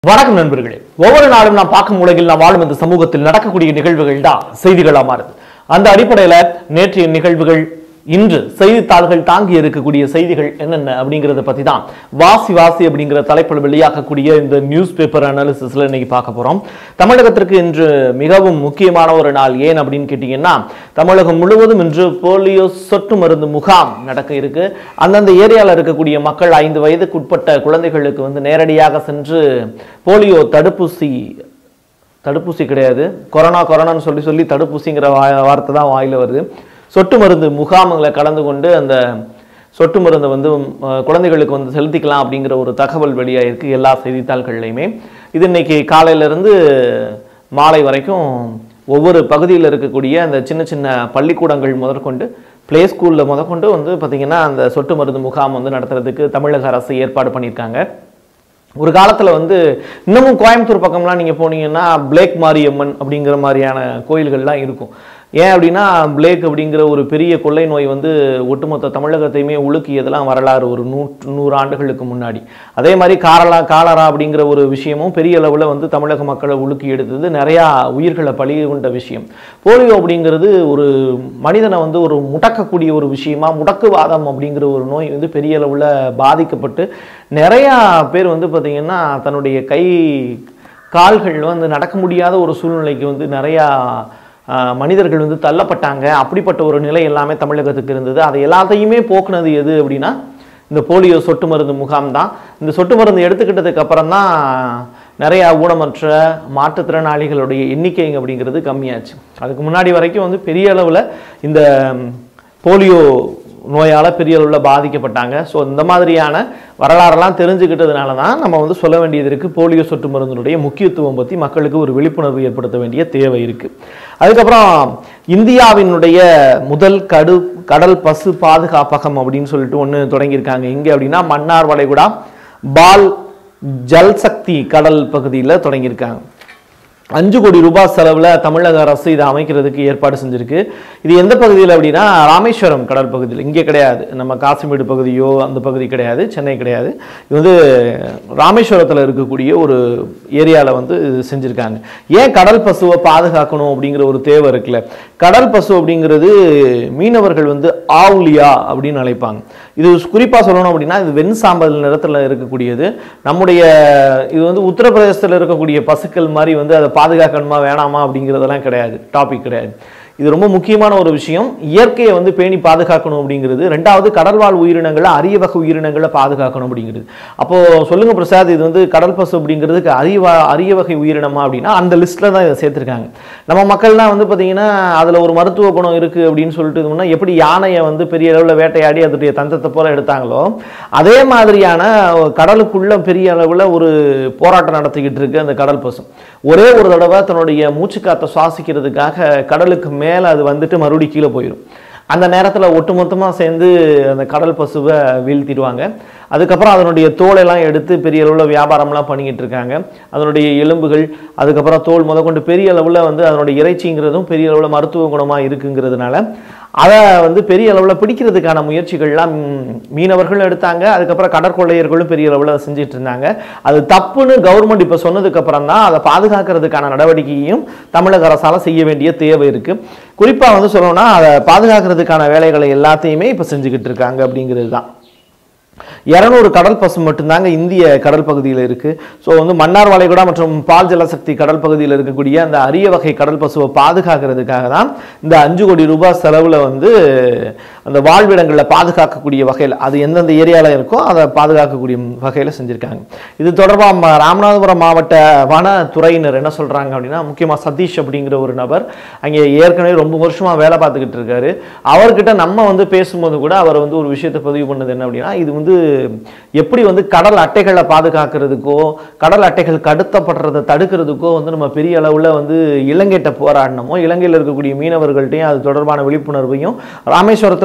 வணக்கம் நண்பர்களே ஒவ்வொரு நாளும் நாம் பார்க்கும் உலகில் நாம் வாழும் இந்த சமூகத்தில் நடக்கக்கூடிய நிகழ்வுகள் தான் செய்திகளா மாறுது அந்த அடிப்படையில நேற்றைய நிகழ்வுகள் இன்று செய்தித்தாள்கள் தாங்கி இருக்கக்கூடிய செய்திகள் என்னென்ன அப்படிங்கறத பத்தி தான் வாசி வாசி அப்படிங்கிற தலைப்பில் வெளியாகக்கூடிய இந்த நியூஸ் பேப்பர் அனாலிசிஸ்ல இன்னைக்கு பார்க்க போறோம் தமிழகத்திற்கு இன்று மிகவும் முக்கியமான ஒரு நாள் ஏன் அப்படின்னு கேட்டீங்கன்னா தமிழகம் முழுவதும் இன்று போலியோ சொட்டு மருந்து முகாம் நடக்க இருக்கு அந்தந்த ஏரியால இருக்கக்கூடிய மக்கள் ஐந்து வயதுக்கு உட்பட்ட குழந்தைகளுக்கு வந்து நேரடியாக சென்று போலியோ தடுப்பூசி தடுப்பூசி கிடையாது கொரோனா கொரோனான்னு சொல்லி சொல்லி தடுப்பூசிங்கிற வா- வார்த்தை தான் வாயில வருது சொட்டு மருந்து முகாம்களை கலந்து கொண்டு அந்த சொட்டு மருந்தை வந்து அஹ், குழந்தைகளுக்கு வந்து செலுத்திக்கலாம் அப்படிங்கிற ஒரு தகவல் வெளியாயிருக்கு எல்லா செய்தித்தாள்கள்லையுமே இது இன்னைக்கு காலையில இருந்து மாலை வரைக்கும் ஒவ்வொரு பகுதியில் இருக்கக்கூடிய அந்த சின்ன சின்ன பள்ளிக்கூடங்கள் முதற்கொண்டு ப்ளே ஸ்கூலில் முதற்கொண்டு வந்து பார்த்திங்கன்னா அந்த சொட்டு மருந்து முகாம் வந்து நடத்துறதுக்கு தமிழக அரசு ஏற்பாடு பண்ணியிருக்காங்க ஒரு காலத்தில் வந்து இன்னமும் கோயம்புத்தூர் பக்கம்லாம் நீங்கள் போனீங்கன்னா பிளேக் மாரியம்மன் அப்படிங்கிற மாதிரியான கோயில்கள்லாம் இருக்கும் ஏன் அப்படின்னா பிளேக் அப்படிங்கிற ஒரு பெரிய கொள்ளை நோய் வந்து ஒட்டுமொத்த தமிழகத்தையுமே உலுக்கியதெல்லாம் வரலாறு ஒரு நூற்று நூறு ஆண்டுகளுக்கு முன்னாடி அதே மாதிரி காரலா காலரா அப்படிங்கிற ஒரு விஷயமும் பெரிய அளவில் வந்து தமிழக மக்களை உலுக்கி எடுத்தது நிறையா உயிர்களை பழி கொண்ட விஷயம் போலியோ அப்படிங்கிறது ஒரு மனிதனை வந்து ஒரு முடக்கக்கூடிய ஒரு விஷயமா முடக்குவாதம் அப்படிங்கிற ஒரு நோய் வந்து பெரிய அளவில் பாதிக்கப்பட்டு நிறையா பேர் வந்து பார்த்திங்கன்னா தன்னுடைய கை கால்கள் வந்து நடக்க முடியாத ஒரு சூழ்நிலைக்கு வந்து நிறையா ஆஹ், மனிதர்கள் வந்து தள்ளப்பட்டாங்க அப்படிப்பட்ட ஒரு நிலை எல்லாமே தமிழகத்துக்கு இருந்தது அதை எல்லாத்தையுமே போக்குனது எது அப்படின்னா இந்த போலியோ சொட்டு மருந்து முகாம் தான் இந்த சொட்டு மருந்து எடுத்துக்கிட்டதுக்கு அப்புறம் தான் நிறைய ஊனமற்ற மாற்றுத்திறனாளிகளுடைய எண்ணிக்கை அப்படிங்கிறது கம்மியாச்சு அதுக்கு முன்னாடி வரைக்கும் வந்து பெரிய அளவில் இந்த ம், போலியோ நோயால் பெரிய அளவில் பாதிக்கப்பட்டாங்க ஸோ இந்த மாதிரியான வரலாறெல்லாம் தெரிஞ்சுக்கிட்டதுனால தான் நம்ம வந்து சொல்ல வேண்டியது இருக்குது போலியோ சொட்டு மருந்தினுடைய முக்கியத்துவம் பற்றி மக்களுக்கு ஒரு விழிப்புணர்வு ஏற்படுத்த வேண்டிய தேவை இருக்குது அதுக்கப்புறம் இந்தியாவினுடைய முதல் கடு கடல் பசு பாதுகாப்பகம் அப்படின்னு சொல்லிட்டு ஒன்று தொடங்கியிருக்காங்க எங்கே அப்படின்னா மன்னார் வளைகுடா பால் ஜல்சக்தி கடல் பகுதியில் தொடங்கியிருக்காங்க அஞ்சு கோடி ரூபாய் செலவில் தமிழக அரசு இதை அமைக்கிறதுக்கு ஏற்பாடு செஞ்சிருக்கு இது எந்த பகுதியில் அப்படின்னா ராமேஸ்வரம் கடல் பகுதியில் இங்கே கிடையாது நம்ம காசிமேடு பகுதியோ அந்த பகுதி கிடையாது சென்னை கிடையாது இது வந்து ராமேஸ்வரத்தில் இருக்கக்கூடிய ஒரு ஏரியாவில் வந்து இது செஞ்சுருக்காங்க ஏன் கடல் பசுவை பாதுகாக்கணும் அப்படிங்கிற ஒரு தேவை இருக்குல்ல கடல் பசு அப்படிங்கிறது மீனவர்கள் வந்து ஆவுலியா அப்படின்னு அழைப்பாங்க இது குறிப்பாக சொல்லணும் அப்படின்னா இது வெண் சாம்பல் நிறத்தில் இருக்கக்கூடியது நம்முடைய இது வந்து உத்தரப்பிரதேசத்தில் இருக்கக்கூடிய பசுக்கள் மாதிரி வந்து அதை பாதுகாக்கணுமா வேணாமா அப்படிங்கிறதெல்லாம் கிடையாது டாபிக் கிடையாது இது ரொம்ப முக்கியமான ஒரு விஷயம் இயற்கையை வந்து பேணி பாதுகாக்கணும் அப்படிங்கிறது ரெண்டாவது கடல்வாழ் உயிரினங்களை அரிய வகை உயிரினங்களை பாதுகாக்கணும் அப்படிங்கிறது அப்போ சொல்லுங்க பிரசாத் இது வந்து கடல் பசு அப்படிங்கிறதுக்கு அரிய அரிய வகை உயிரினமா அப்படின்னா அந்த லிஸ்ட்ல தான் இதை சேர்த்திருக்காங்க நம்ம மக்கள்லாம் வந்து பார்த்தீங்கன்னா அதில் ஒரு மருத்துவ குணம் இருக்கு அப்படின்னு சொல்லிட்டு இது முன்னா எப்படி யானையை வந்து பெரிய அளவில் வேட்டையாடி அதனுடைய தந்தத்தை போல எடுத்தாங்களோ அதே மாதிரியான கடலுக்குள்ள பெரிய அளவில் ஒரு போராட்டம் நடத்திக்கிட்டு இருக்கு அந்த கடல் பசு ஒரே ஒரு தடவை தன்னுடைய மூச்சுக்காத்தை சுவாசிக்கிறதுக்காக கடலுக்கு மேலே அது வந்துட்டு மறுபடியும் கீழே போயிடும் அந்த நேரத்தில் ஒட்டுமொத்தமாக சேர்ந்து அந்த கடல் பசுவை வீழ்த்திடுவாங்க அதுக்கப்புறம் அதனுடைய தோலெல்லாம் எடுத்து பெரிய அளவில் வியாபாரம்லாம் பண்ணிக்கிட்டு இருக்காங்க அதனுடைய எலும்புகள் அதுக்கப்புறம் தோல் முதற்கொண்டு பெரிய அளவில் வந்து அதனுடைய இறைச்சிங்கிறதும் பெரிய அளவில் மருத்துவ குணமாக இருக்குங்கிறதுனால அதை வந்து பெரிய அளவில் பிடிக்கிறதுக்கான முயற்சிகள்லாம் ம், மீனவர்களும் எடுத்தாங்க அதுக்கப்புறம் கடற்கொள்ளையர்களும் பெரிய அளவில் அதை செஞ்சுட்டு இருந்தாங்க அது தப்புன்னு கவர்மெண்ட் இப்போ சொன்னதுக்கப்புறம் தான் அதை பாதுகாக்கிறதுக்கான நடவடிக்கையும் தமிழக அரசால் செய்ய வேண்டிய தேவை இருக்குது குறிப்பாக வந்து சொல்லணும்னா அதை பாதுகாக்கிறதுக்கான வேலைகளை எல்லாத்தையுமே இப்போ செஞ்சுக்கிட்டு இருக்காங்க அப்படிங்கிறது தான் இரநூறு கடல் பசு மட்டும்தாங்க இந்திய கடல் பகுதியில் இருக்கு ஸோ வந்து மன்னார் வளைகுடா மற்றும் பால் ஜலசக்தி கடல் பகுதியில் இருக்கக்கூடிய அந்த அரிய வகை கடல் பசுவை பாதுகாக்கிறதுக்காக தான் இந்த அஞ்சு கோடி ரூபாய் செலவில் வந்து அந்த வாழ்விடங்களில் பாதுகாக்கக்கூடிய வகையில் அது எந்தெந்த ஏரியாவில் இருக்கோ அதை பாதுகாக்கக்கூடிய வகையில் செஞ்சுருக்காங்க இது தொடர்பாக ராமநாதபுரம் மாவட்ட வனத்துறையினர் என்ன சொல்கிறாங்க அப்படின்னா முக்கியமாக சதீஷ் அப்படிங்கிற ஒரு நபர் அங்கே ஏற்கனவே ரொம்ப வருஷமாக வேலை பார்த்துக்கிட்டு இருக்காரு அவர்கிட்ட நம்ம வந்து பேசும்போது கூட அவர் வந்து ஒரு விஷயத்தை பதிவு பண்ணது என்ன அப்படின்னா இது வந்து எப்படி வந்து கடல் அட்டைகளை பாதுகாக்கிறதுக்கோ கடல் அட்டைகள் கடத்தப்படுறதை தடுக்கிறதுக்கோ வந்து நம்ம பெரிய அளவில் வந்து இலங்கைட்ட போராடணுமோ இலங்கையில் இருக்கக்கூடிய மீனவர்கள்ட்டையும் அது தொடர்பான விழிப்புணர்வையும் ராமேஸ்வரத்தில்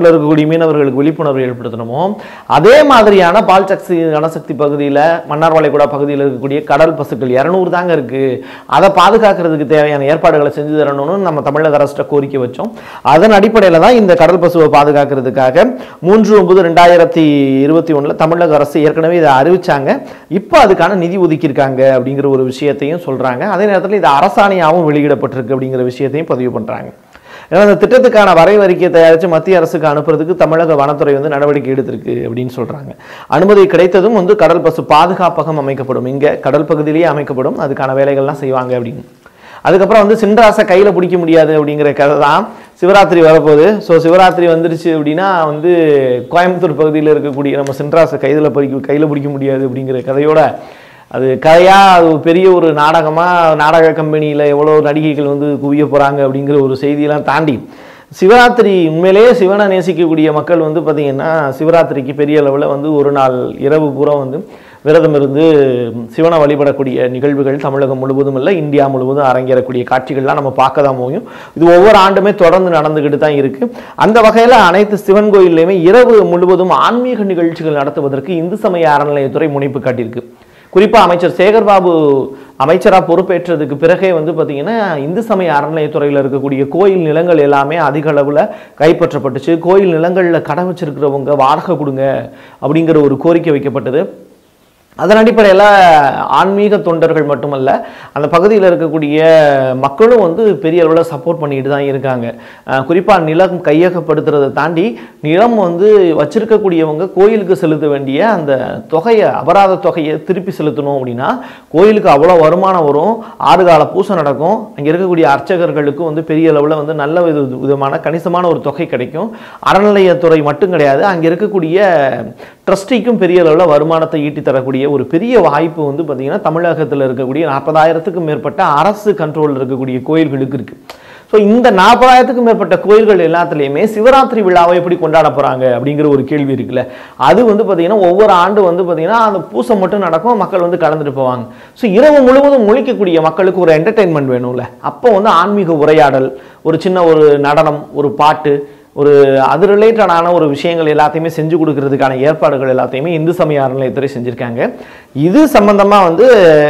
தமிழகத்தில் இருக்கக்கூடிய மீனவர்களுக்கு விழிப்புணர்வு ஏற்படுத்தணுமோ அதே மாதிரியான பால் சக்தி கனசக்தி பகுதியில் மன்னார் வளைகுடா பகுதியில் இருக்கக்கூடிய கடல் பசுக்கள் இரநூறு தாங்க இருக்கு அதை பாதுகாக்கிறதுக்கு தேவையான ஏற்பாடுகளை செஞ்சு தரணும்னு நம்ம தமிழக அரசிட்ட கோரிக்கை வச்சோம் அதன் அடிப்படையில் தான் இந்த கடல் பசுவை பாதுகாக்கிறதுக்காக மூன்று ஒன்பது ரெண்டாயிரத்தி இருபத்தி ஒண்ணுல தமிழக அரசு ஏற்கனவே இதை அறிவிச்சாங்க இப்போ அதுக்கான நிதி ஒதுக்கியிருக்காங்க அப்படிங்கிற ஒரு விஷயத்தையும் சொல்றாங்க அதே நேரத்தில் இது அரசாணையாகவும் வெளியிடப்பட்டிருக்கு அப்படிங்கிற விஷயத்தையும் பதிவு பண்றாங்க ஏன்னா இந்த திட்டத்துக்கான வரைவறிக்கையை தயாரித்து மத்திய அரசுக்கு அனுப்புறதுக்கு தமிழக வனத்துறை வந்து நடவடிக்கை எடுத்திருக்கு அப்படின்னு சொல்றாங்க அனுமதி கிடைத்ததும் வந்து கடல் பசு பாதுகாப்பகம் அமைக்கப்படும் இங்க கடல் பகுதியிலேயே அமைக்கப்படும் அதுக்கான வேலைகள்லாம் செய்வாங்க அப்படின்னு அதுக்கப்புறம் வந்து சின்ராசை கையில் பிடிக்க முடியாது அப்படிங்கிற கதை தான் சிவராத்திரி வரப்போகுது ஸோ சிவராத்திரி வந்துருச்சு அப்படின்னா வந்து கோயம்புத்தூர் பகுதியில் இருக்கக்கூடிய நம்ம சின்ராசை கையில் பறிக்க கையில் பிடிக்க முடியாது அப்படிங்கிற கதையோட அது கதையா அது ஒரு பெரிய ஒரு நாடகமாக நாடக கம்பெனியில் எவ்வளோ நடிகைகள் வந்து குவிய போகிறாங்க அப்படிங்கிற ஒரு செய்தியெல்லாம் தாண்டி சிவராத்திரி உண்மையிலேயே சிவனை நேசிக்கக்கூடிய மக்கள் வந்து பார்த்திங்கன்னா சிவராத்திரிக்கு பெரிய அளவில் வந்து ஒரு நாள் இரவு பூரா வந்து விரதம் இருந்து சிவனை வழிபடக்கூடிய நிகழ்வுகள் தமிழகம் முழுவதும் இல்லை இந்தியா முழுவதும் அரங்கேறக்கூடிய காட்சிகள்லாம் நம்ம பார்க்க தான் முடியும் இது ஒவ்வொரு ஆண்டுமே தொடர்ந்து நடந்துக்கிட்டு தான் இருக்கு அந்த வகையில் அனைத்து சிவன் கோயில்லையுமே இரவு முழுவதும் ஆன்மீக நிகழ்ச்சிகள் நடத்துவதற்கு இந்து சமய அறநிலையத்துறை முனைப்பு காட்டியிருக்கு குறிப்பாக அமைச்சர் சேகர்பாபு அமைச்சராக பொறுப்பேற்றதுக்கு பிறகே வந்து பார்த்தீங்கன்னா இந்து சமய அறநிலையத்துறையில் இருக்கக்கூடிய கோயில் நிலங்கள் எல்லாமே அதிக அளவில் கைப்பற்றப்பட்டுச்சு கோயில் நிலங்களில் கடை வச்சிருக்கிறவங்க வாடகை கொடுங்க அப்படிங்கிற ஒரு கோரிக்கை வைக்கப்பட்டது அதன் அடிப்படையில் ஆன்மீக தொண்டர்கள் மட்டுமல்ல அந்த பகுதியில் இருக்கக்கூடிய மக்களும் வந்து பெரிய அளவில் சப்போர்ட் பண்ணிட்டு தான் இருக்காங்க குறிப்பாக நிலம் கையகப்படுத்துறதை தாண்டி நிலம் வந்து வச்சிருக்கக்கூடியவங்க கோயிலுக்கு செலுத்த வேண்டிய அந்த தொகையை அபராத தொகையை திருப்பி செலுத்தணும் அப்படின்னா கோயிலுக்கு அவ்வளோ வருமானம் வரும் ஆறு கால பூசை நடக்கும் அங்கே இருக்கக்கூடிய அர்ச்சகர்களுக்கு வந்து பெரிய அளவில் வந்து நல்ல வித விதமான கணிசமான ஒரு தொகை கிடைக்கும் அறநிலையத்துறை மட்டும் கிடையாது அங்கே இருக்கக்கூடிய ட்ரஸ்டிக்கும் பெரிய அளவில் வருமானத்தை ஈட்டி தரக்கூடிய ஒரு பெரிய வாய்ப்பு வந்து பார்த்தீங்கன்னா தமிழகத்தில் இருக்கக்கூடிய நாற்பதாயிரத்துக்கும் மேற்பட்ட அரசு கண்ட்ரோலில் இருக்கக்கூடிய கோயில்களுக்கு இருக்கு ஸோ இந்த நாற்பதாயிரத்துக்கும் மேற்பட்ட கோயில்கள் எல்லாத்துலேயுமே சிவராத்திரி விழாவை எப்படி கொண்டாட போகிறாங்க அப்படிங்கிற ஒரு கேள்வி இருக்குல்ல அது வந்து பார்த்தீங்கன்னா ஒவ்வொரு ஆண்டு வந்து பார்த்தீங்கன்னா அந்த பூசை மட்டும் நடக்கும் மக்கள் வந்து கலந்துட்டு போவாங்க ஸோ இரவு முழுவதும் முழிக்கக்கூடிய மக்களுக்கு ஒரு என்டர்டெயின்மெண்ட் வேணும்ல அப்போ வந்து ஆன்மீக உரையாடல் ஒரு சின்ன ஒரு நடனம் ஒரு பாட்டு ஒரு அது ரிலேட்டடான ஒரு விஷயங்கள் எல்லாத்தையுமே செஞ்சு கொடுக்கறதுக்கான ஏற்பாடுகள் எல்லாத்தையுமே இந்து சமய அறநிலையத்துறை செஞ்சுருக்காங்க இது சம்பந்தமாக வந்து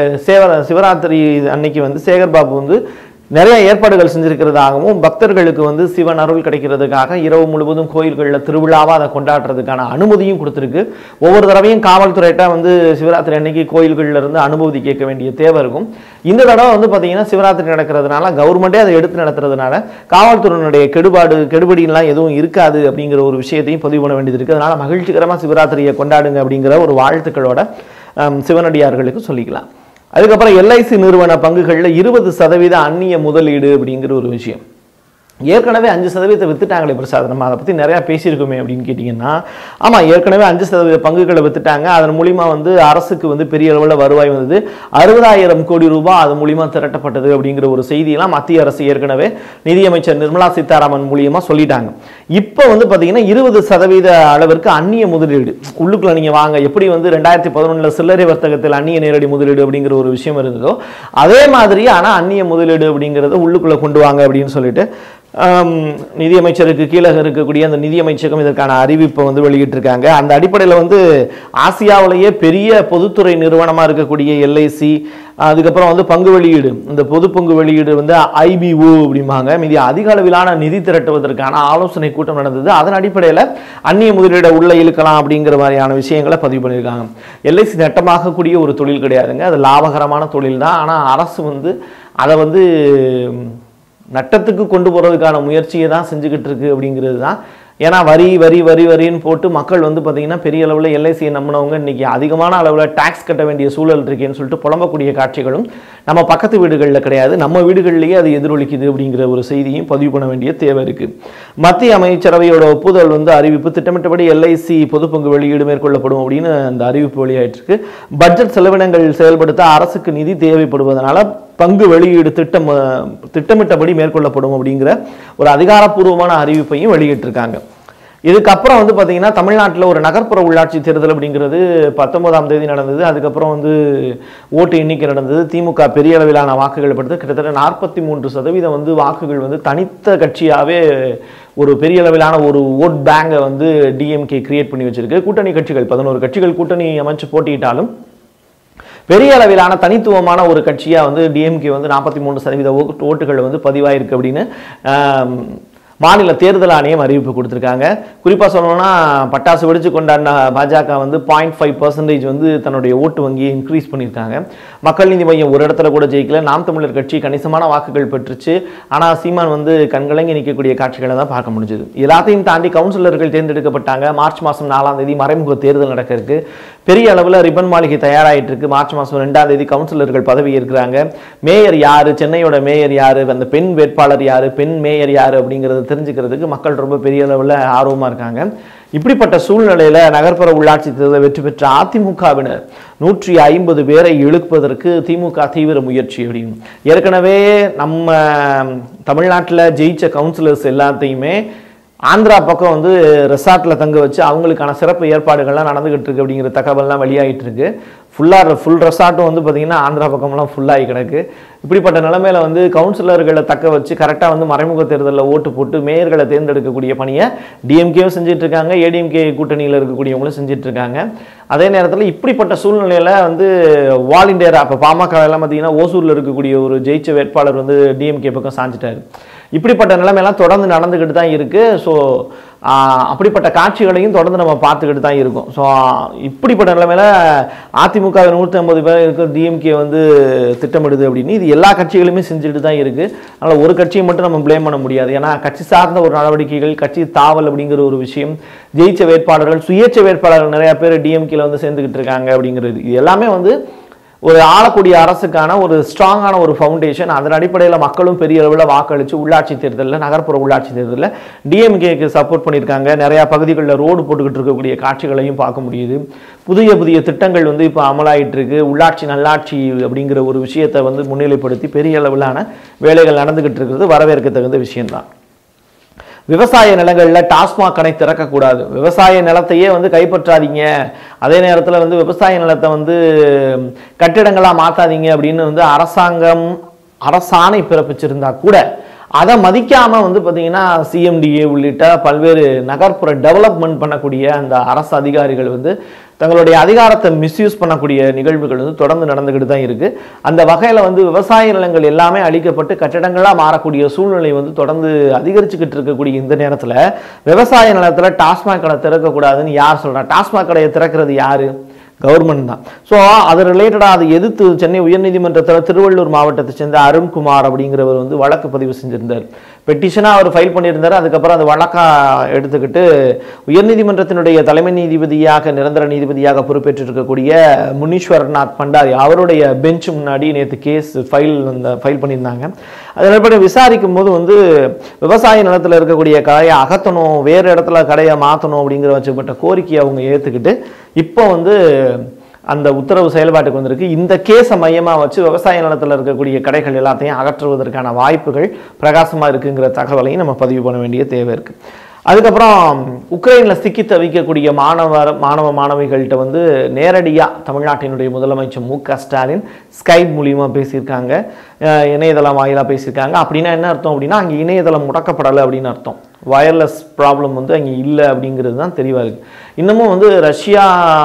சேவ சிவராத்திரி அன்னைக்கு வந்து சேகர் பாபு வந்து நிறைய ஏற்பாடுகள் செஞ்சிருக்கிறதாகவும் பக்தர்களுக்கு வந்து சிவன் அருள் கிடைக்கிறதுக்காக இரவு முழுவதும் கோயில்களில் திருவிழாவாக அதை கொண்டாடுறதுக்கான அனுமதியும் கொடுத்துருக்கு ஒவ்வொரு தடவையும் காவல்துறையிட்ட வந்து சிவராத்திரி அன்னைக்கு கோயில்கள்ல இருந்து அனுமதி கேட்க வேண்டிய தேவை இருக்கும் இந்த தடவை வந்து பார்த்தீங்கன்னா சிவராத்திரி நடக்கிறதுனால கவர்மெண்ட்டே அதை எடுத்து நடத்துறதுனால காவல்துறையினுடைய கெடுபாடு கெடுபடியெல்லாம் எதுவும் இருக்காது அப்படிங்கிற ஒரு விஷயத்தையும் பதிவு பண்ண வேண்டியது இருக்குது அதனால மகிழ்ச்சிகரமாக சிவராத்திரியை கொண்டாடுங்க அப்படிங்கிற ஒரு வாழ்த்துக்களோட ஹம், சிவனடியார்களுக்கு சொல்லிக்கலாம் அதுக்கப்புறம் எல்ஐசி நிறுவன பங்குகளில் இருபது சதவீத அந்நிய முதலீடு அப்படிங்கிற ஒரு விஷயம் ஏற்கனவே அஞ்சு சதவீதத்தை வித்துட்டாங்களே பிரசாத் நம்ம அதை பற்றி நிறையா பேசியிருக்கோமே அப்படின்னு கேட்டிங்கன்னா ஆமாம் ஏற்கனவே அஞ்சு சதவீத பங்குகளை வித்துட்டாங்க அதன் மூலிமா வந்து அரசுக்கு வந்து பெரிய அளவில் வருவாய் வந்தது அறுபதாயிரம் கோடி ரூபாய் அது மூலிமா திரட்டப்பட்டது அப்படிங்கிற ஒரு செய்தியெல்லாம் மத்திய அரசு ஏற்கனவே நிதியமைச்சர் நிர்மலா சீதாராமன் மூலியமாக சொல்லிட்டாங்க இப்போ வந்து பார்த்தீங்கன்னா இருபது சதவீத அளவிற்கு அந்நிய முதலீடு உள்ளுக்குள்ள நீங்கள் வாங்க எப்படி வந்து ரெண்டாயிரத்தி பதினொன்றில் சில்லறை வர்த்தகத்தில் அந்நிய நேரடி முதலீடு அப்படிங்கிற ஒரு விஷயம் இருந்ததோ அதே மாதிரி ஆனால் அந்நிய முதலீடு அப்படிங்கிறத உள்ளுக்குள்ளே கொண்டு வாங்க அப்படின்னு சொல்லிட்டு ஆம், நிதியமைச்சருக்கு கீழே இருக்கக்கூடிய அந்த நிதியமைச்சகம் இதற்கான அறிவிப்பை வந்து வெளியிட்டிருக்காங்க அந்த அடிப்படையில் வந்து ஆசியாவிலேயே பெரிய பொதுத்துறை நிறுவனமாக இருக்கக்கூடிய எல்ஐசி அதுக்கப்புறம் வந்து பங்கு வெளியீடு இந்த பொது பங்கு வெளியீடு வந்து ஐபிஓ அப்படிம்பாங்க மீதி அதிக அளவிலான நிதி திரட்டுவதற்கான ஆலோசனை கூட்டம் நடந்தது அதன் அடிப்படையில் அந்நிய முதலீடை உள்ள இழுக்கலாம் அப்படிங்கிற மாதிரியான விஷயங்களை பதிவு பண்ணியிருக்காங்க எல்ஐசி நட்டமாகக்கூடிய ஒரு தொழில் கிடையாதுங்க அது லாபகரமான தொழில் தான் ஆனால் அரசு வந்து அதை வந்து நட்டத்துக்கு கொண்டு போகிறதுக்கான முயற்சியை தான் செஞ்சுக்கிட்டு இருக்கு அப்படிங்கிறது தான் ஏன்னா வரி வரி வரி வரின்னு போட்டு மக்கள் வந்து பார்த்தீங்கன்னா பெரிய அளவில் எல்ஐசியை நம்பினவங்க இன்னைக்கு அதிகமான அளவில் டாக்ஸ் கட்ட வேண்டிய சூழல் இருக்கேன்னு சொல்லிட்டு புலம்பக்கூடிய காட்சிகளும் நம்ம பக்கத்து வீடுகளில் கிடையாது நம்ம வீடுகள்லேயே அது எதிரொலிக்குது அப்படிங்கிற ஒரு செய்தியும் பதிவு பண்ண வேண்டிய தேவை இருக்குது மத்திய அமைச்சரவையோட ஒப்புதல் வந்து அறிவிப்பு திட்டமிட்டபடி எல்ஐசி பொதுப்பங்கு வெளியீடு மேற்கொள்ளப்படும் அப்படின்னு அந்த அறிவிப்பு வெளியாயிட்டு இருக்கு பட்ஜெட் செலவினங்கள் செயல்படுத்த அரசுக்கு நிதி தேவைப்படுவதனால பங்கு வெளியீடு திட்டம் அஹ், திட்டமிட்டபடி மேற்கொள்ளப்படும் அப்படிங்கிற ஒரு அதிகாரப்பூர்வமான அறிவிப்பையும் வெளியிட்டிருக்காங்க இதுக்கப்புறம் வந்து பார்த்தீங்கன்னா தமிழ்நாட்டில் ஒரு நகர்ப்புற உள்ளாட்சி தேர்தல் அப்படிங்கிறது பத்தொன்பதாம் தேதி நடந்தது அதுக்கப்புறம் வந்து ஓட்டு எண்ணிக்கை நடந்தது திமுக பெரிய அளவிலான வாக்குகள் படுத்து கிட்டத்தட்ட நாற்பத்தி மூன்று சதவீதம் வந்து வாக்குகள் வந்து தனித்த கட்சியாகவே ஒரு பெரிய அளவிலான ஒரு ஓட் பேங்கை வந்து டிஎம்கே கிரியேட் பண்ணி வச்சிருக்கு கூட்டணி கட்சிகள் பதினோரு கட்சிகள் கூட்டணி அமைச்சு போட்டியிட்டாலும் பெரிய அளவிலான தனித்துவமான ஒரு கட்சியாக வந்து டிஎம்கே வந்து நாற்பத்தி மூணு சதவீத ஓட்டு ஓட்டுகள் வந்து பதிவாயிருக்கு அப்படின்னு ஆம், மாநில தேர்தல் ஆணையம் அறிவிப்பு கொடுத்துருக்காங்க குறிப்பாக சொல்லணும்னா பட்டாசு வெடிச்சு கொண்டாடின பாஜக வந்து பாயிண்ட் ஃபைவ் பர்சன்டேஜ் வந்து தன்னுடைய ஓட்டு வங்கியை இன்க்ரீஸ் பண்ணியிருக்காங்க மக்கள் நீதி மையம் ஒரு இடத்துல கூட ஜெயிக்கல நாம் தமிழர் கட்சி கணிசமான வாக்குகள் பெற்றுச்சு ஆனால் சீமான் வந்து கண்கலங்கி நிற்கக்கூடிய காட்சிகளை தான் பார்க்க முடிஞ்சது எல்லாத்தையும் தாண்டி கவுன்சிலர்கள் தேர்ந்தெடுக்கப்பட்டாங்க மார்ச் மாதம் நாலாம் தேதி மறைமுக தேர்தல் நடக்க இருக்கு பெரிய அளவில் ரிப்பன் மாளிகை தயாராகிட்டு இருக்கு மார்ச் மாதம் ரெண்டாம் தேதி கவுன்சிலர்கள் பதவி இருக்கிறாங்க மேயர் யாரு சென்னையோட மேயர் யாரு அந்த பெண் வேட்பாளர் யாரு பெண் மேயர் யாரு அப்படிங்கிறத தெரிஞ்சுக்கிறதுக்கு மக்கள் ரொம்ப பெரிய அளவில் ஆர்வமாக இருக்காங்க இப்படிப்பட்ட சூழ்நிலையில நகர்ப்புற உள்ளாட்சி தேர்தலை வெற்றி பெற்ற அதிமுகவினர் நூற்றி ஐம்பது பேரை இழுப்பதற்கு திமுக தீவிர முயற்சி அப்படின்னு ஏற்கனவே நம்ம தமிழ்நாட்டில் ஜெயிச்ச கவுன்சிலர்ஸ் எல்லாத்தையுமே ஆந்திரா பக்கம் வந்து ரெசார்ட்டில் தங்க வச்சு அவங்களுக்கான சிறப்பு ஏற்பாடுகள்லாம் நடந்துகிட்டு இருக்கு அப்படிங்கிற தகவல்லாம் வெளியாகிட்டு இருக்கு ஃபுல்லாக ஃபுல் ரெசார்ட்டும் வந்து பார்த்தீங்கன்னா ஆந்திரா பக்கம்லாம் ஃபுல்லாகி கிடக்கு இப்படிப்பட்ட நிலைமையில வந்து கவுன்சிலர்களை தக்க வச்சு கரெக்டாக வந்து மறைமுக தேர்தலில் ஓட்டு போட்டு மேயர்களை தேர்ந்தெடுக்கக்கூடிய பணியை டிஎம்கேவும் செஞ்சுட்டு இருக்காங்க ஏடிஎம்கே கூட்டணியில் இருக்கக்கூடியவங்களும் செஞ்சுட்டு இருக்காங்க அதே நேரத்தில் இப்படிப்பட்ட சூழ்நிலையில் வந்து வால் இண்டியா அப்போ பாமக எல்லாம் பார்த்தீங்கன்னா ஓசூரில் இருக்கக்கூடிய ஒரு ஜெயிச்ச வேட்பாளர் வந்து டிஎம்கே பக்கம் சாஞ்சிட்டாரு இப்படிப்பட்ட நிலைமையெல்லாம் தொடர்ந்து நடந்துக்கிட்டு தான் இருக்கு ஸோ அப்படிப்பட்ட காட்சிகளையும் தொடர்ந்து நம்ம பார்த்துக்கிட்டு தான் இருக்கோம் ஸோ இப்படிப்பட்ட நிலைமையில அதிமுக நூற்றி ஐம்பது பேர் இருக்க டிஎம்கே வந்து திட்டமிடுது அப்படின்னு இது எல்லா கட்சிகளுமே செஞ்சுட்டு தான் இருக்கு அதனால் ஒரு கட்சியை மட்டும் நம்ம ப்ளேம் பண்ண முடியாது ஏன்னா கட்சி சார்ந்த ஒரு நடவடிக்கைகள் கட்சி தாவல் அப்படிங்கிற ஒரு விஷயம் ஜெயிச்ச வேட்பாளர்கள் சுயேட்சை வேட்பாளர்கள் நிறைய பேர் டிஎம்கேல வந்து சேர்ந்துக்கிட்டு இருக்காங்க அப்படிங்கிறது இது எல்லாமே வந்து ஒரு ஆளக்கூடிய அரசுக்கான ஒரு ஸ்ட்ராங்கான ஒரு ஃபவுண்டேஷன் அதன் அடிப்படையில் மக்களும் பெரிய அளவில் வாக்களித்து உள்ளாட்சி தேர்தலில் நகர்ப்புற உள்ளாட்சி தேர்தலில் டிஎம்கேக்கு சப்போர்ட் பண்ணியிருக்காங்க நிறையா பகுதிகளில் ரோடு போட்டுக்கிட்டு இருக்கக்கூடிய காட்சிகளையும் பார்க்க முடியுது புதிய புதிய திட்டங்கள் வந்து இப்போ அமலாயிட்டு இருக்கு உள்ளாட்சி நல்லாட்சி அப்படிங்கிற ஒரு விஷயத்தை வந்து முன்னிலைப்படுத்தி பெரிய அளவிலான வேலைகள் நடந்துகிட்டு இருக்கிறது வரவேற்க தகுந்த விஷயம்தான் விவசாய நிலங்களில் டாஸ்மாக் கடை திறக்கக்கூடாது விவசாய நிலத்தையே வந்து கைப்பற்றாதீங்க அதே நேரத்தில் வந்து விவசாய நிலத்தை வந்து கட்டிடங்களாக மாற்றாதீங்க அப்படின்னு வந்து அரசாங்கம் அரசாணை பிறப்பிச்சிருந்தா கூட அதை மதிக்காம வந்து பார்த்தீங்கன்னா சிஎம்டிஏ உள்ளிட்ட பல்வேறு நகர்ப்புற டெவலப்மெண்ட் பண்ணக்கூடிய அந்த அரசு அதிகாரிகள் வந்து தங்களுடைய அதிகாரத்தை மிஸ்யூஸ் பண்ணக்கூடிய நிகழ்வுகள் வந்து தொடர்ந்து நடந்துக்கிட்டு தான் இருக்கு அந்த வகையில் வந்து விவசாய நிலங்கள் எல்லாமே அழிக்கப்பட்டு கட்டடங்களாக மாறக்கூடிய சூழ்நிலை வந்து தொடர்ந்து அதிகரிச்சுக்கிட்டு இருக்கக்கூடிய இந்த நேரத்தில் விவசாய நிலத்தில் டாஸ்மாக் கடை திறக்கக்கூடாதுன்னு யார் சொல்றா டாஸ்மாக் கடையை திறக்கிறது யாரு கவர்மெண்ட் தான் ஸோ அது ரிலேட்டடாக அதை எதிர்த்து சென்னை உயர்நீதிமன்றத்தில் திருவள்ளூர் மாவட்டத்தை சேர்ந்த அருண்குமார் அப்படிங்கிறவர் வந்து வழக்கு பதிவு செஞ்சிருந்தார் பெட்டிஷனாக அவர் ஃபைல் பண்ணியிருந்தார் அதுக்கப்புறம் அது வழக்காக எடுத்துக்கிட்டு உயர்நீதிமன்றத்தினுடைய தலைமை நீதிபதியாக நிரந்தர நீதிபதியாக பொறுப்பேற்றிருக்கக்கூடிய முனீஸ்வரநாத் பண்டாரி அவருடைய பெஞ்ச் முன்னாடி நேற்று கேஸ் ஃபைல் அந்த ஃபைல் பண்ணியிருந்தாங்க அதன் அடிப்படையில் விசாரிக்கும் போது வந்து விவசாய நிலத்தில் இருக்கக்கூடிய கடையை அகற்றணும் வேறு இடத்துல கடையை மாற்றணும் அப்படிங்கிற வச்சுப்பட்ட கோரிக்கையை அவங்க ஏற்றுக்கிட்டு இப்போ வந்து அந்த உத்தரவு செயல்பாட்டுக்கு வந்திருக்கு இந்த கேஸை மையமாக வச்சு விவசாய நிலத்தில் இருக்கக்கூடிய கடைகள் எல்லாத்தையும் அகற்றுவதற்கான வாய்ப்புகள் பிரகாசமாக இருக்குங்கிற தகவலையும் நம்ம பதிவு பண்ண வேண்டிய தேவை இருக்கு அதுக்கப்புறம் உக்ரைனில் சிக்கி தவிக்கக்கூடிய மாணவர் மாணவ மாணவிகள்கிட்ட வந்து நேரடியாக தமிழ்நாட்டினுடைய முதலமைச்சர் மு க ஸ்டாலின் ஸ்கைப் மூலியமா பேசியிருக்காங்க அஹ் இணையதளம் வாயிலாக பேசியிருக்காங்க அப்படின்னா என்ன அர்த்தம் அப்படின்னா அங்கே இணையதளம் முடக்கப்படலை அப்படின்னு அர்த்தம் வயர்லெஸ் ப்ராப்ளம் வந்து அங்கே இல்லை அப்படிங்கிறது தான் தெளிவாக இருக்குது இன்னமும் வந்து ரஷ்யா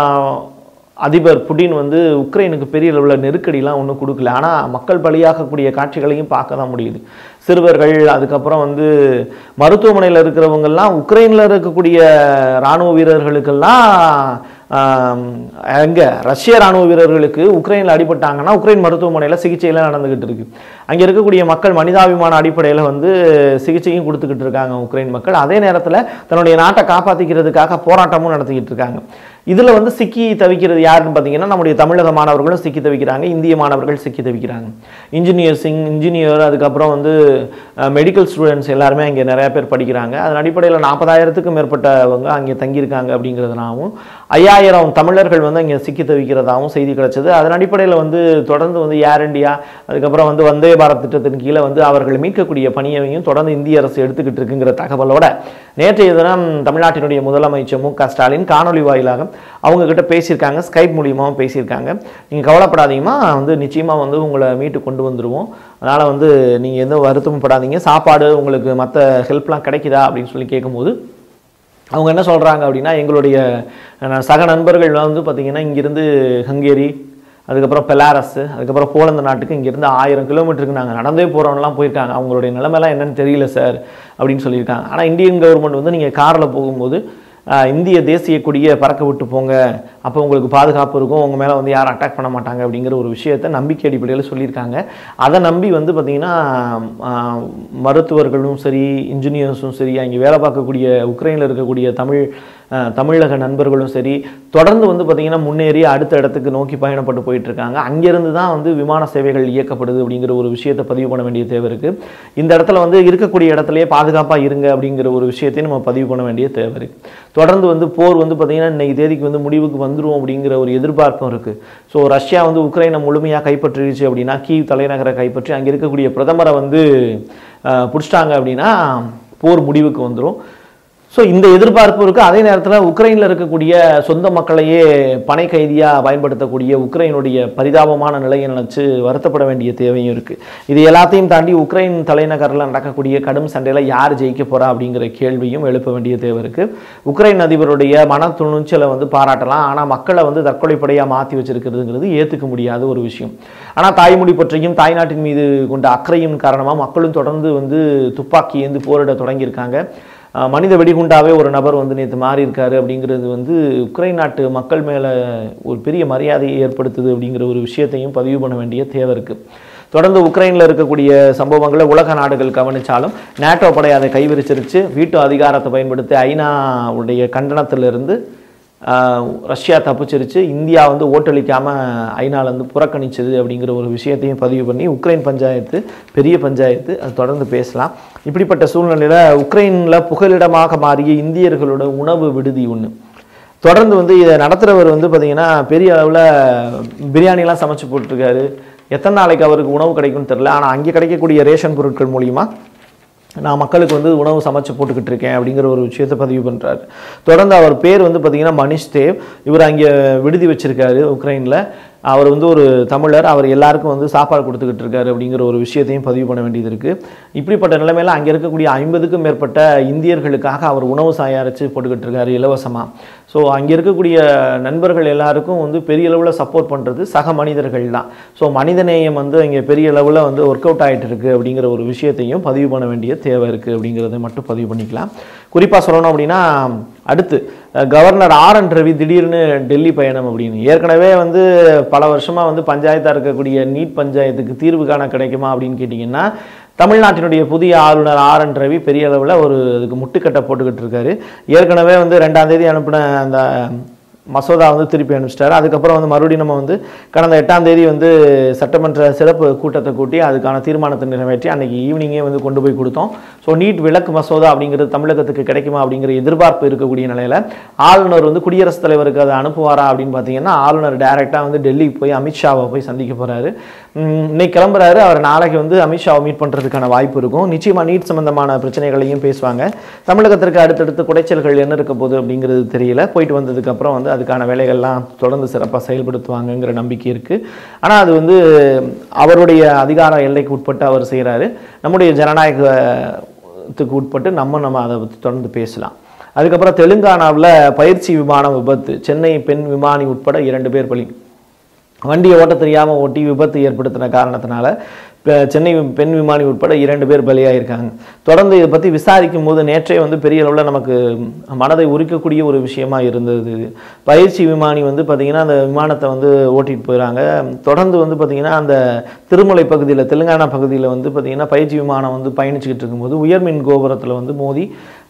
அதிபர் புடின் வந்து உக்ரைனுக்கு பெரிய அளவில் நெருக்கடிலாம் ஒன்றும் கொடுக்கல ஆனால் மக்கள் பலியாகக்கூடிய காட்சிகளையும் பார்க்க தான் முடியுது சிறுவர்கள் அதுக்கப்புறம் வந்து மருத்துவமனையில் இருக்கிறவங்கெல்லாம் உக்ரைனில் இருக்கக்கூடிய இராணுவ வீரர்களுக்கெல்லாம் எங்கே ரஷ்ய ராணுவ வீரர்களுக்கு உக்ரைனில் அடிபட்டாங்கன்னா உக்ரைன் மருத்துவமனையில் சிகிச்சையெல்லாம் நடந்துகிட்டு இருக்கு அங்கே இருக்கக்கூடிய மக்கள் மனிதாபிமான அடிப்படையில் வந்து சிகிச்சையும் கொடுத்துக்கிட்டு இருக்காங்க உக்ரைன் மக்கள் அதே நேரத்தில் தன்னுடைய நாட்டை காப்பாற்றிக்கிறதுக்காக போராட்டமும் நடத்திக்கிட்டு இருக்காங்க இதுல வந்து சிக்கி தவிக்கிறது யாருன்னு பார்த்தீங்கன்னா நம்முடைய தமிழக மாணவர்களும் சிக்கி தவிக்கிறாங்க இந்திய மாணவர்கள் சிக்கி தவிக்கிறாங்க இன்ஜினியர்ஸிங் இன்ஜினியர் அதுக்கப்புறம் வந்து மெடிக்கல் ஸ்டூடெண்ட்ஸ் எல்லாருமே அங்கே நிறைய பேர் படிக்கிறாங்க அதன் அடிப்படையில் நாற்பதாயிரத்துக்கும் மேற்பட்டவங்க அங்கே தங்கியிருக்காங்க அப்படிங்கிறதுனாவும் ஐயாயிரம் தமிழர்கள் வந்து அங்கே சிக்கி தவிக்கிறதாகவும் செய்தி கிடைச்சது அதன் அடிப்படையில் வந்து தொடர்ந்து வந்து ஏர் இந்தியா அதுக்கப்புறம் வந்து வந்தே பாரத் திட்டத்தின் கீழே வந்து அவர்கள் மீட்கக்கூடிய பணியையும் தொடர்ந்து இந்திய அரசு எடுத்துக்கிட்டு இருக்குங்கிற தகவலோட நேற்றைய தினம் தமிழ்நாட்டினுடைய முதலமைச்சர் மு க ஸ்டாலின் காணொலி வாயிலாக அவங்க கிட்ட பேசியிருக்காங்க ஸ்கைப் மூலியமாகவும் பேசியிருக்காங்க நீங்கள் கவலைப்படாதீங்கம்மா வந்து நிச்சயமாக வந்து உங்களை மீட்டு கொண்டு வந்துருவோம் அதனால் வந்து நீங்கள் எதுவும் வருத்தமும் படாதீங்க சாப்பாடு உங்களுக்கு மற்ற ஹெல்ப்லாம் கிடைக்குதா அப்படின்னு சொல்லி கேட்கும்போது அவங்க என்ன சொல்கிறாங்க அப்படின்னா எங்களுடைய அஹ், சக நண்பர்கள் வந்து பார்த்திங்கன்னா இங்கேருந்து ஹங்கேரி அதுக்கப்புறம் பெலாரஸ் அதுக்கப்புறம் போலந்து நாட்டுக்கு இங்கேருந்து ஆயிரம் கிலோமீட்டருக்கு நாங்கள் நடந்தே போகிறோம்லாம் போயிருக்காங்க அவங்களுடைய நிலைமைலாம் என்னன்னு தெரியல சார் அப்படின்னு சொல்லியிருக்காங்க ஆனால் இந்தியன் கவர்மெண்ட் வந்து நீங்கள் காரில் போகும்போது ஆஹ், இந்திய தேசிய கொடியை பறக்க விட்டு போங்க அப்போ உங்களுக்கு பாதுகாப்பு இருக்கும் உங்கள் மேலே வந்து யாரும் அட்டாக் பண்ண மாட்டாங்க அப்படிங்கிற ஒரு விஷயத்தை நம்பிக்கை அடிப்படையில் சொல்லியிருக்காங்க அதை நம்பி வந்து பார்த்திங்கன்னா ஆஹ், மருத்துவர்களும் சரி இன்ஜினியர்ஸும் சரி அங்கே வேலை பார்க்கக்கூடிய உக்ரைனில் இருக்கக்கூடிய தமிழ் ஆஹ், தமிழக நண்பர்களும் சரி தொடர்ந்து வந்து பார்த்திங்கன்னா முன்னேறி அடுத்த இடத்துக்கு நோக்கி பயணப்பட்டு போயிட்டு இருக்காங்க அங்கேருந்து தான் வந்து விமான சேவைகள் இயக்கப்படுது அப்படிங்கிற ஒரு விஷயத்தை பதிவு பண்ண வேண்டிய தேவை இருக்குது இந்த இடத்துல வந்து இருக்கக்கூடிய இடத்துலயே பாதுகாப்பாக இருங்க அப்படிங்கிற ஒரு விஷயத்தையும் நம்ம பதிவு பண்ண வேண்டிய தேவை இருக்குது தொடர்ந்து வந்து போர் வந்து பார்த்திங்கன்னா இன்னைக்கு தேதிக்கு வந்து முடிவுக்கு வந்துரும் அப்படிங்கிற ஒரு எதிர்பார்ப்பும் இருக்குது ஸோ ரஷ்யா வந்து உக்ரைனை முழுமையாக கைப்பற்றிடுச்சு அப்படின்னா கீவ் தலைநகரை கைப்பற்றி அங்கே இருக்கக்கூடிய பிரதமரை வந்து ஆஹ், பிடிச்சிட்டாங்க அப்படின்னா போர் முடிவுக்கு வந்துடும் ஸோ இந்த எதிர்பார்ப்பு இருக்குது அதே நேரத்தில் உக்ரைனில் இருக்கக்கூடிய சொந்த மக்களையே பனை கைதியாக பயன்படுத்தக்கூடிய உக்ரைனுடைய பரிதாபமான நிலையை நினச்சி வருத்தப்பட வேண்டிய தேவையும் இருக்குது இது எல்லாத்தையும் தாண்டி உக்ரைன் தலைநகரில் நடக்கக்கூடிய கடும் சண்டையில் யார் ஜெயிக்க போகிறா அப்படிங்கிற கேள்வியும் எழுப்ப வேண்டிய தேவை இருக்குது உக்ரைன் அதிபருடைய மன துணிச்சலை வந்து பாராட்டலாம் ஆனால் மக்களை வந்து தற்கொலைப்படையாக மாற்றி வச்சிருக்கிறதுங்கிறது ஏற்றுக்க முடியாத ஒரு விஷயம் ஆனால் தாய்மொழி பற்றியும் தாய்நாட்டின் மீது கொண்ட அக்கறையும் காரணமாக மக்களும் தொடர்ந்து வந்து துப்பாக்கி ஏந்து போரிட தொடங்கியிருக்காங்க அஹ் மனித வெடிகுண்டாவே ஒரு நபர் வந்து நேற்று மாறி இருக்காரு அப்படிங்கிறது வந்து உக்ரைன் நாட்டு மக்கள் மேலே ஒரு பெரிய மரியாதையை ஏற்படுத்துது அப்படிங்கிற ஒரு விஷயத்தையும் பதிவு பண்ண வேண்டிய தேவை இருக்குது தொடர்ந்து உக்ரைனில் இருக்கக்கூடிய சம்பவங்களை உலக நாடுகள் கவனிச்சாலும் நேட்டோ படை அதை கைவிரிச்சிருச்சு வீட்டு அதிகாரத்தை பயன்படுத்தி ஐநா உடைய கண்டனத்திலிருந்து ஆஹ், ரஷ்யா தப்பிச்சிருச்சு இந்தியா வந்து ஓட்டளிக்காமல் ஐநாலேருந்து புறக்கணிச்சது அப்படிங்கிற ஒரு விஷயத்தையும் பதிவு பண்ணி உக்ரைன் பஞ்சாயத்து பெரிய பஞ்சாயத்து அது தொடர்ந்து பேசலாம் இப்படிப்பட்ட சூழ்நிலையில் உக்ரைனில் புகலிடமாக மாறிய இந்தியர்களோட உணவு விடுதி ஒன்று தொடர்ந்து வந்து இதை நடத்துகிறவர் வந்து பார்த்தீங்கன்னா பெரிய அளவில் பிரியாணிலாம் சமைச்சு போட்டிருக்காரு எத்தனை நாளைக்கு அவருக்கு உணவு கிடைக்கும்னு தெரில ஆனால் அங்கே கிடைக்கக்கூடிய ரேஷன் பொருட்கள் மூலிமா நான் மக்களுக்கு வந்து உணவு சமைச்சு போட்டுக்கிட்டு இருக்கேன் அப்படிங்கிற ஒரு விஷயத்தை பதிவு பண்ணுறாரு தொடர்ந்து அவர் பேர் வந்து பார்த்தீங்கன்னா மனிஷ் தேவ் இவர் அங்கே விடுதி வச்சிருக்காரு உக்ரைனில் அவர் வந்து ஒரு தமிழர் அவர் எல்லாருக்கும் வந்து சாப்பாடு கொடுத்துக்கிட்டு இருக்காரு அப்படிங்கிற ஒரு விஷயத்தையும் பதிவு பண்ண வேண்டியது இருக்குது இப்படிப்பட்ட நிலைமையில அங்கே இருக்கக்கூடிய ஐம்பதுக்கும் மேற்பட்ட இந்தியர்களுக்காக அவர் உணவு தயாரித்து போட்டுக்கிட்டு இருக்காரு இலவசமாக ஸோ அங்கே இருக்கக்கூடிய நண்பர்கள் எல்லாருக்கும் வந்து பெரிய அளவில் சப்போர்ட் பண்ணுறது சக மனிதர்கள் தான் ஸோ மனிதநேயம் வந்து இங்கே பெரிய அளவில் வந்து ஒர்க் அவுட் ஆகிட்டு இருக்கு அப்படிங்கிற ஒரு விஷயத்தையும் பதிவு பண்ண வேண்டிய தேவை இருக்குது அப்படிங்கிறத மட்டும் பதிவு பண்ணிக்கலாம் குறிப்பாக சொல்லணும் அப்படின்னா அடுத்து அஹ், கவர்னர் ஆர் என் ரவி திடீர்னு டெல்லி பயணம் அப்படின்னு ஏற்கனவே வந்து பல வருஷமாக வந்து பஞ்சாயத்தாக இருக்கக்கூடிய நீட் பஞ்சாயத்துக்கு தீர்வு காண கிடைக்குமா அப்படின்னு கேட்டிங்கன்னா தமிழ்நாட்டினுடைய புதிய ஆளுநர் ஆர் என் ரவி பெரிய அளவில் ஒரு இதுக்கு முட்டுக்கட்டை போட்டுக்கிட்டு இருக்காரு ஏற்கனவே வந்து ரெண்டாம் தேதி அனுப்பின அந்த மசோதா வந்து திருப்பி அனுப்பிச்சிட்டாரு அதுக்கப்புறம் வந்து மறுபடியும் நம்ம வந்து கடந்த எட்டாம் தேதி வந்து சட்டமன்ற சிறப்பு கூட்டத்தை கூட்டி அதுக்கான தீர்மானத்தை நிறைவேற்றி அன்னைக்கு ஈவினிங்கே வந்து கொண்டு போய் கொடுத்தோம் ஸோ நீட் விலக்கு மசோதா அப்படிங்கிறது தமிழகத்துக்கு கிடைக்குமா அப்படிங்கிற எதிர்பார்ப்பு இருக்கக்கூடிய நிலையில் ஆளுநர் வந்து குடியரசுத் தலைவருக்கு அதை அனுப்புவாரா அப்படின்னு பார்த்தீங்கன்னா ஆளுநர் டைரெக்டாக வந்து டெல்லிக்கு போய் அமித்ஷாவை போய் சந்திக்க போகிறாரு இன்னைக்கு கிளம்புறாரு அவர் நாளைக்கு வந்து அமித்ஷாவை மீட் பண்ணுறதுக்கான வாய்ப்பு இருக்கும் நிச்சயமாக நீட் சம்பந்தமான பிரச்சனைகளையும் பேசுவாங்க தமிழகத்திற்கு அடுத்தடுத்து குடைச்சல்கள் என்ன இருக்க போகுது அப்படிங்கிறது தெரியல போயிட்டு வந்ததுக்கப்புறம் வந்து அதுக்கான வேலைகள்லாம் தொடர்ந்து சிறப்பாக செயல்படுத்துவாங்கங்கிற நம்பிக்கை இருக்குது ஆனால் அது வந்து அவருடைய அதிகார எல்லைக்கு உட்பட்டு அவர் செய்கிறாரு நம்முடைய ஜனநாயகத்துக்கு உட்பட்டு நம்ம நம்ம அதை பத்தி தொடர்ந்து பேசலாம் அதுக்கப்புறம் தெலுங்கானாவில் பயிற்சி விமான விபத்து சென்னை பெண் விமானி உட்பட இரண்டு பேர் பலி வண்டியை ஓட்ட தெரியாமல் ஓட்டி விபத்து ஏற்படுத்தின காரணத்தினால இப்ப சென்னை பெண் விமானி உட்பட இரண்டு பேர் பலியாயிருக்காங்க தொடர்ந்து இதை பற்றி விசாரிக்கும் போது நேற்றே வந்து பெரிய அளவில் நமக்கு மனதை உரிக்கக்கூடிய ஒரு விஷயமா இருந்தது இது. பயிற்சி விமானி வந்து பார்த்திங்கன்னா அந்த விமானத்தை வந்து ஓட்டிட்டு போயிறாங்க தொடர்ந்து வந்து பார்த்திங்கன்னா அந்த திருமலை பகுதியில் தெலுங்கானா பகுதியில் வந்து பார்த்திங்கன்னா பயிற்சி விமானம் வந்து பயணிச்சுக்கிட்டு இருக்கும்போது உயர்மின் கோபுரத்தில் வந்து மோதி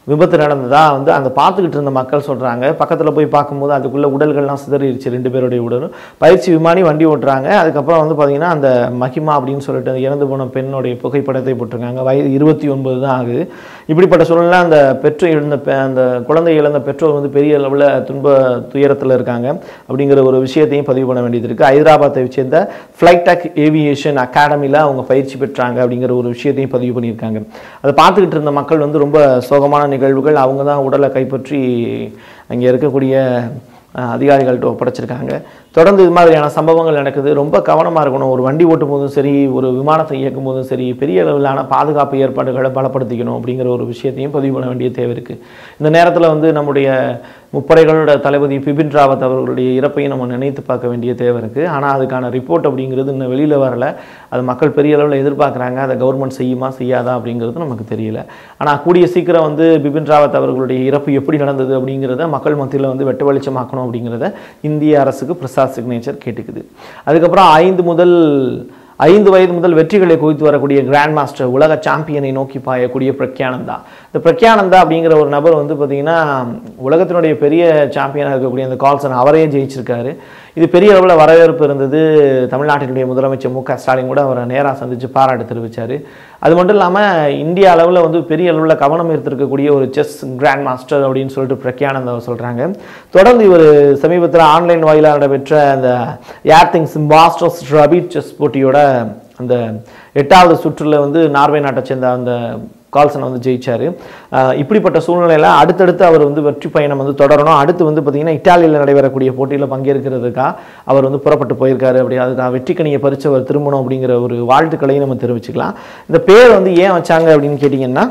விபத்து நடந்ததா வந்து அந்த பார்த்துக்கிட்டு இருந்த மக்கள் சொல்கிறாங்க பக்கத்தில் போய் பார்க்கும்போது அதுக்குள்ளே உடல்கள்லாம் சிதறிடுச்சு ரெண்டு பேருடைய உடலும் பயிற்சி விமானி வண்டி ஓட்டுறாங்க அதுக்கப்புறம் வந்து பார்த்திங்கன்னா அந்த மகிமா அப்படின்னு சொல்லிட்டு அந்த இறந்து போன பெண்ணுடைய புகைப்படத்தை போட்டிருக்காங்க வயது இருபத்தி ஒன்பது தான் ஆகுது இப்படிப்பட்ட சூழலில் அந்த பெற்று இழந்த பெ- அந்த குழந்தை இழந்த பெற்றோர் வந்து பெரிய அளவில் துன்ப துயரத்தில் இருக்காங்க அப்படிங்கிற ஒரு விஷயத்தையும் பதிவு பண்ண வேண்டியது இருக்குது ஹைதராபாத்தை சேர்ந்த ஃப்ளைட் டெக் ஏவியேஷன் அகாடமியில் அவங்க பயிற்சி பெற்றாங்க அப்படிங்கிற ஒரு விஷயத்தையும் பதிவு பண்ணியிருக்காங்க அதை பார்த்துக்கிட்டு இருந்த மக்கள் வந்து ரொம்ப சோகமான நிகழ்வுகள் அவங்க தான் உடலை கைப்பற்றி அங்கே இருக்கக்கூடிய அஹ், அதிகாரிகள்கிட்ட ஒப்படைச்சிருக்காங்க தொடர்ந்து இது மாதிரியான சம்பவங்கள் நடக்குது ரொம்ப கவனமாக இருக்கணும் ஒரு வண்டி ஓட்டும் போதும் சரி ஒரு விமானத்தை இயக்கும் போதும் சரி பெரிய அளவிலான பாதுகாப்பு ஏற்பாடுகளை பலப்படுத்திக்கணும் அப்படிங்கிற ஒரு விஷயத்தையும் பதிவு பண்ண வேண்டிய தேவை இருக்குது இந்த நேரத்தில் வந்து நம்முடைய முப்படைகளோட தளபதி பிபின் ராவத் அவர்களுடைய இறப்பையும் நம்ம நினைத்து பார்க்க வேண்டிய தேவை இருக்குது ஆனால் அதுக்கான ரிப்போர்ட் அப்படிங்கிறது இன்னும் வெளியில் வரல அது மக்கள் பெரிய அளவில் எதிர்பார்க்குறாங்க அதை கவர்மெண்ட் செய்யுமா செய்யாதா அப்படிங்கிறது நமக்கு தெரியல ஆனால் கூடிய சீக்கிரம் வந்து பிபின் ராவத் அவர்களுடைய இறப்பு எப்படி நடந்தது அப்படிங்கிறத மக்கள் மத்தியில் வந்து வெட்ட வெளிச்சமாக்கணும் அப்படிங்கிறத இந்திய அரசுக்கு பிரசாத் சிக்னேச்சர் கேட்டுக்குது அதுக்கப்புறம் ஐந்து முதல் ஐந்து வயது முதல் வெற்றிகளை குவித்து வரக்கூடிய கிராண்ட் மாஸ்டர் உலக சாம்பியனை நோக்கி பாயக்கூடிய பிரக்யானந்தா இந்த பிரக்யானந்தா அப்படிங்கிற ஒரு நபர் வந்து பார்த்தீங்கன்னா உலகத்தினுடைய பெரிய சாம்பியனாக இருக்கக்கூடிய அந்த கால்சன் அவரையே ஜெயிச்சிருக்காரு இது பெரிய அளவில் வரவேற்பு இருந்தது தமிழ்நாட்டினுடைய முதலமைச்சர் மு க ஸ்டாலின் கூட அவரை நேராக சந்தித்து பாராட்டு தெரிவித்தார் அது மட்டும் இல்லாமல் இந்திய அளவில் வந்து பெரிய அளவில் கவனம் ஈர்த்திருக்கக்கூடிய ஒரு செஸ் கிராண்ட் மாஸ்டர் அப்படின்னு சொல்லிட்டு பிரக்யானந்தாவை சொல்கிறாங்க தொடர்ந்து இவர் சமீபத்தில் ஆன்லைன் வாயிலாக நடைபெற்ற அந்த Airthings Masters rapid chess போட்டியோட அந்த எட்டாவது சுற்றுல வந்து நார்வே நாட்டை சேர்ந்த அந்த கால்சனை வந்து ஜெயிச்சார் இப்படிப்பட்ட சூழ்நிலையில் அடுத்தடுத்து அவர் வந்து வெற்றி பயணம் வந்து தொடரணும் அடுத்து வந்து பார்த்திங்கன்னா இட்டாலியில் நடைபெறக்கூடிய போட்டியில் பங்கேற்கிறதுக்காக அவர் வந்து புறப்பட்டு போயிருக்காரு அப்படி அதுக்காக வெற்றிக்கனியை பறித்து அவர் திரும்பணும் அப்படிங்கிற ஒரு வாழ்த்துக்களையும் நம்ம தெரிவிச்சுக்கலாம் இந்த பேர் வந்து ஏன் வச்சாங்க அப்படின்னு கேட்டிங்கன்னா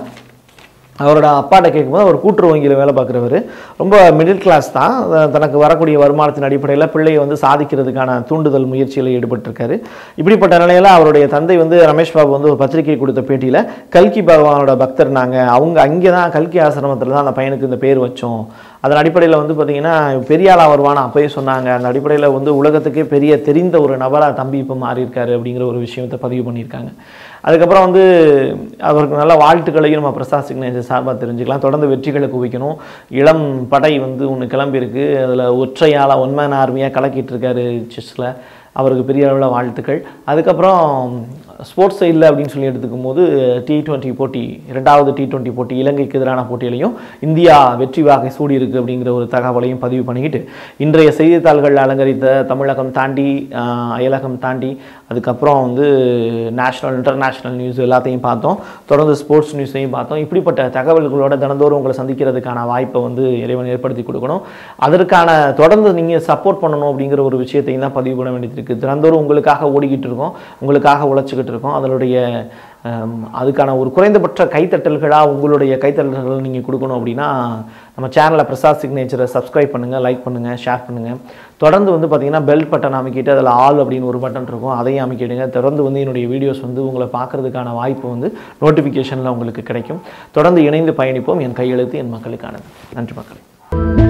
அவரோட அப்பாட்ட கேட்கும்போது அவர் கூட்டுறவு வங்கியில் வேலை பார்க்குறவர் ரொம்ப மிடில் கிளாஸ் தான் அஹ் தனக்கு வரக்கூடிய வருமானத்தின் அடிப்படையில் பிள்ளையை வந்து சாதிக்கிறதுக்கான தூண்டுதல் முயற்சியில் ஈடுபட்டிருக்காரு இப்படிப்பட்ட நிலையில் அவருடைய தந்தை வந்து ரமேஷ் பாபு வந்து ஒரு பத்திரிகை கொடுத்த பேட்டியில் கல்கி பகவானோட பக்தர் நாங்கள் அவங்க அங்கே தான் கல்கி ஆசிரமத்தில் தான் அந்த பையனுக்கு இந்த பேர் வச்சோம் அதன் அடிப்படையில் வந்து பார்த்தீங்கன்னா பெரிய ஆளாக வருவான்னு அப்பயே சொன்னாங்க அந்த அடிப்படையில் வந்து உலகத்துக்கே பெரிய தெரிந்த ஒரு நபராக தம்பி இப்போ மாறியிருக்காரு அப்படிங்கிற ஒரு விஷயத்தை பதிவு பண்ணியிருக்காங்க அதுக்கப்புறம் வந்து அவருக்கு நல்ல வாழ்த்துக்களையும் நம்ம பிரசாத் சிக்னேச்சர் சார்பாக தெரிஞ்சுக்கலாம் தொடர்ந்து வெற்றிகளை குவிக்கணும் இளம் படை வந்து ஒன்று கிளம்பியிருக்கு அதில் ஒற்றையால ஒன்மேன் ஆர்மியாக கலக்கிட்டு இருக்காரு செஸ்ஸில் அவருக்கு பெரிய அளவில் வாழ்த்துக்கள் அதுக்கப்புறம் ஸ்போர்ட்ஸ் சைடில் அப்படின்னு சொல்லி எடுத்துக்கும் போது டி டுவெண்ட்டி போட்டி இரண்டாவது டி டுவெண்ட்டி போட்டி இலங்கைக்கு எதிரான போட்டியிலையும் இந்தியா வெற்றி வாகை சூடி இருக்கு அப்படிங்கிற ஒரு தகவலையும் பதிவு பண்ணிக்கிட்டு இன்றைய செய்தித்தாள்கள் அலங்கரித்த தமிழகம் தாண்டி ஆஹ், அயலகம் தாண்டி அதுக்கப்புறம் வந்து நேஷ்னல் இன்டர்நேஷ்னல் நியூஸ் எல்லாத்தையும் பார்த்தோம் தொடர்ந்து ஸ்போர்ட்ஸ் நியூஸையும் பார்த்தோம் இப்படிப்பட்ட தகவல்களோட தினந்தோறும் உங்களை சந்திக்கிறதுக்கான வாய்ப்பை வந்து இறைவன் ஏற்படுத்தி கொடுக்கணும் அதற்கான தொடர்ந்து நீங்கள் சப்போர்ட் பண்ணணும் அப்படிங்கிற ஒரு விஷயத்தையும் தான் பதிவு பண்ண வேண்டியது இருக்குது தினந்தோறும் உங்களுக்காக ஓடிக்கிட்டு இருக்கோம் உங்களுக்காக உழைச்சிக்கிட்டு இருக்கோம் அதனுடைய ஹம், அதுக்கான ஒரு குறைந்தபட்ச கைத்தட்டல்களாக உங்களுடைய கைத்தட்டல்கள் நீங்கள் கொடுக்கணும் அப்படின்னா நம்ம சேனலை பிரசாத் சிக்னேச்சரை சப்ஸ்கிரைப் பண்ணுங்கள் லைக் பண்ணுங்கள் ஷேர் பண்ணுங்கள் தொடர்ந்து வந்து பார்த்தீங்கன்னா பெல் பட்டன் அமைக்கிட்டு அதில் ஆல் அப்படின்னு ஒரு பட்டன் இருக்கும் அதையும் அமைக்கிடுங்க தொடர்ந்து வந்து என்னுடைய வீடியோஸ் வந்து உங்களை பார்க்கறதுக்கான வாய்ப்பு வந்து நோட்டிஃபிகேஷனில் உங்களுக்கு கிடைக்கும் தொடர்ந்து இணைந்து பயணிப்போம் என் கையெழுத்து என் மக்களுக்கானது நன்றி மக்களே